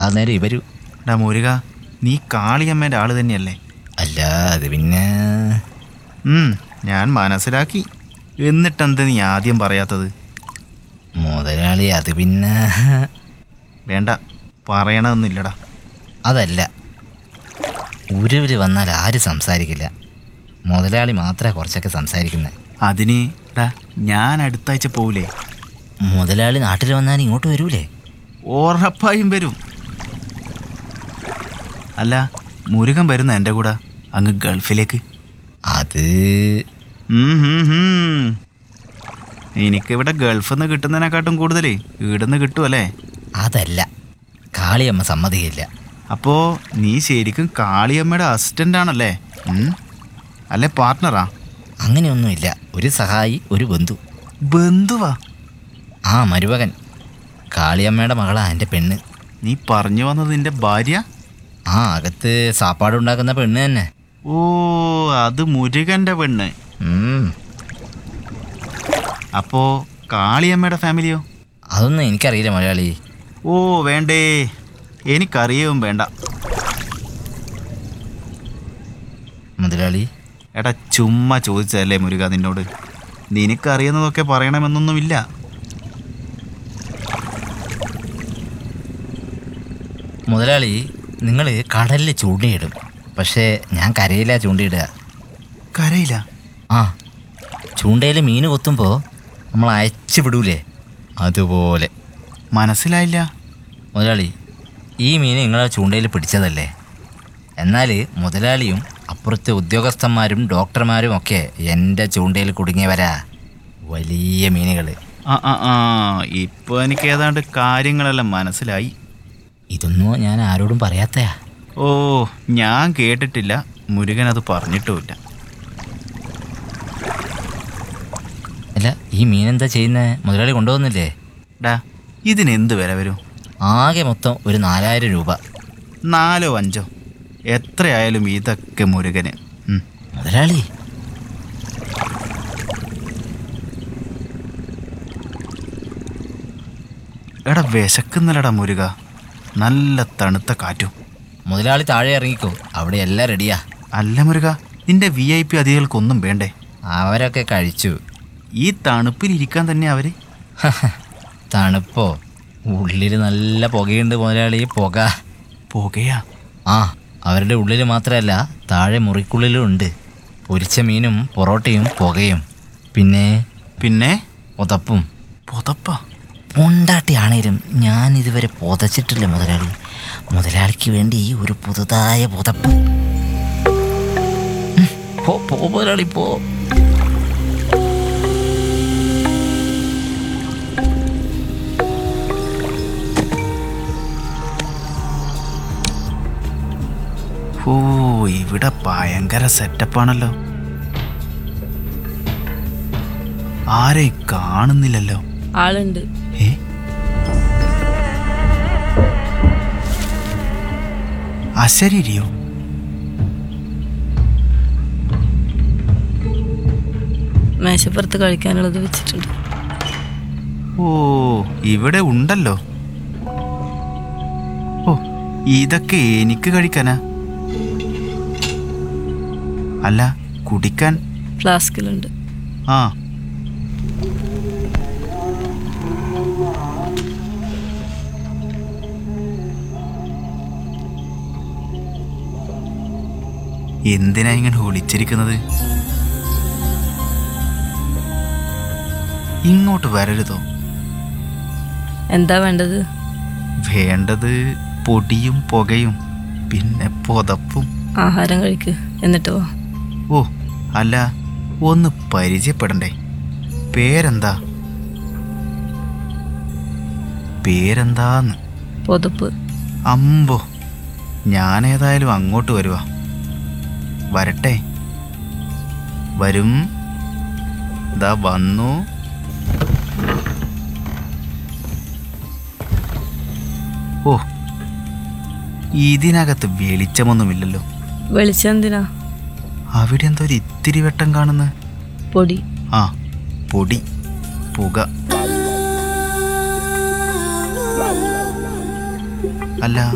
നേരം ഇവരു ഡാ മുരുക നീ കാളിയമ്മേൻ്റെ ആള് തന്നെയല്ലേ അല്ല അത് പിന്നെ ഉം, ഞാൻ മനസ്സിലാക്കി എന്നിട്ടെന്ത് നീ ആദ്യം പറയാത്തത് മുതലാളി അത് പിന്നെ വേണ്ട പറയണമെന്നില്ലടാ അതല്ല ഉരുവിൽ വന്നാൽ ആരും സംസാരിക്കില്ല മുതലാളി മാത്രമേ കുറച്ചൊക്കെ സംസാരിക്കുന്നത് അതിന് ഡാ ഞാൻ അടുത്താഴ്ച പോവില്ലേ മുതലാളി നാട്ടിൽ വന്നാൽ ഇങ്ങോട്ട് വരൂലേ ഉറപ്പായും വരും അല്ല മുരുകൻ വരുന്ന എൻ്റെ കൂടെ അങ്ങ് ഗൾഫിലേക്ക് അത് ഉം ഹും ഹും. എനിക്കിവിടെ ഗൾഫിൽ നിന്ന് കിട്ടുന്നതിനെക്കാട്ടും കൂടുതൽ ഇവിടുന്ന് കിട്ടുമല്ലേ അതല്ല കാളിയമ്മ സമ്മതിക്കില്ല അപ്പോൾ നീ ശരിക്കും കാളിയമ്മയുടെ അസിസ്റ്റൻ്റ് ആണല്ലേ ഉം? അല്ലേ പാർട്ട്ണറാ അങ്ങനെയൊന്നുമില്ല ഒരു സഹായി ഒരു ബന്ധു ബന്ധുവാ ആ മരുമകൻ കാളിയമ്മയുടെ മകളാ എൻ്റെ പെണ്ണ് നീ പറഞ്ഞു വന്നത് നിന്റെ ഭാര്യ ആ അകത്ത് സാപ്പാടുണ്ടാക്കുന്ന പെണ്ണ് തന്നെ ഓ അത് മുരുകൻ്റെ പെണ്ണ് ഉം, അപ്പോൾ കാളിയമ്മയുടെ ഫാമിലിയോ അതൊന്നും എനിക്കറിയില്ല മലയാളി ഓ വേണ്ടേ എനിക്കറിയവും വേണ്ട മുതലാളി എടാ ചുമ്മാ ചോദിച്ചതല്ലേ മുരുക നിന്നോട് നിനക്കറിയുന്നതൊക്കെ പറയണമെന്നൊന്നുമില്ല മുതലാളി നിങ്ങൾ കടലിൽ ചൂണ്ടയിടും പക്ഷേ ഞാൻ കരയിലാ ചൂണ്ടയിടുക കരയില്ല ആ ചൂണ്ടയിൽ മീൻ കൊത്തുമ്പോൾ നമ്മൾ അയച്ചു വിടൂലേ അതുപോലെ മനസ്സിലായില്ല മുതലാളി ഈ മീൻ നിങ്ങളെ ചൂണ്ടയിൽ പിടിച്ചതല്ലേ എന്നാൽ മുതലാളിയും അപ്പുറത്തെ ഉദ്യോഗസ്ഥന്മാരും ഡോക്ടർമാരും ഒക്കെ എൻ്റെ ചൂണ്ടയിൽ കുടുങ്ങിയവരാ വലിയ മീനുകൾ ആ ആ ആ ഇപ്പോൾ എനിക്ക് ഏതാണ്ട് കാര്യങ്ങളെല്ലാം മനസ്സിലായി ഇതൊന്നും ഞാൻ ആരോടും പറയാത്തയാ ഓ ഞാൻ കേട്ടിട്ടില്ല മുരുകൻ അത് പറഞ്ഞിട്ടുമില്ല അല്ല ഈ മീൻ എന്താ ചെയ്യുന്നത് മുതലാളി കൊണ്ടുപോകുന്നില്ലേ ഡാ ഇതിനെന്ത് വില വരും ആകെ മൊത്തം ഒരു നാലായിരം രൂപ നാലോ അഞ്ചോ എത്രയായാലും ഇതൊക്കെ മുരുകന് ഉം. മുതലാളി എടാ വിശക്കുന്നില്ലടാ മുരുക നല്ല തണുത്ത കാറ്റും മുതലാളി താഴെ ഇറങ്ങിക്കോ അവിടെ എല്ലാം റെഡിയാ അല്ല മുരുക നിന്റെ വി ഐ പി അതികൾക്കൊന്നും വേണ്ടേ അവരൊക്കെ കഴിച്ചു ഈ തണുപ്പിൽ ഇരിക്കാൻ തന്നെ അവര് തണുപ്പോ ഉള്ളിൽ നല്ല പുകയുണ്ട് മുതലാളി പുക പോകയാ ആ അവരുടെ ഉള്ളിൽ മാത്രമല്ല താഴെ മുറിക്കുള്ളിലും ഉണ്ട് പൊരിച്ച മീനും പൊറോട്ടയും പുകയും പിന്നെ പിന്നെ പുതപ്പും പുതപ്പ പൊണ്ടാട്ടിയാണേലും ഞാൻ ഇതുവരെ പുതച്ചിട്ടില്ല മുതലാളി മുതലാളിക്ക് വേണ്ടി ഒരു പുതുതായ പുതപ്പ് ഉം, പോ പോ മുതലാളി പോ ഓ ഇവിടെ ഭയങ്കര സെറ്റപ്പാണല്ലോ ആരെയും കാണുന്നില്ലല്ലോ ആളുണ്ട് ഏ അശരീരിയോ മേശപ്പുറത്ത് കഴിക്കാനുള്ളത് വെച്ചിട്ടുണ്ട് ഓ ഇവിടെ ഉണ്ടല്ലോ ഓ ഇതൊക്കെ എനിക്ക് കഴിക്കാനാ അല്ല കുടിക്കാൻ ഫ്ലാസ്കിലുണ്ട് ആ എന്തിനാ ഇങ്ങനെ ഒളിച്ചിരിക്കുന്നത് ഇങ്ങോട്ട് വരരുതോ എന്താ വേണ്ടത് വേണ്ടത് പൊടിയും പുകയും പിന്നെ പുതപ്പും ആഹാരം കഴിക്ക് എന്നിട്ട് വാ ഓ അല്ല ഒന്ന് പരിചയപ്പെടണ്ടേ പേരെന്താ പേരെന്താന്ന് പുതപ്പ് അമ്പോ ഞാനേതായാലും അങ്ങോട്ട് വരുവാ വരട്ടെ വരും ദാ വന്നു ഓ ഇതിനകത്ത് വെളിച്ചമൊന്നുമില്ലല്ലോ വെളിച്ചം എന്തിനാ അവിടെ എന്തോ ഒരു ഇത്തിരി വെട്ടം കാണുന്ന പൊടി ആ പൊടി പുക അല്ല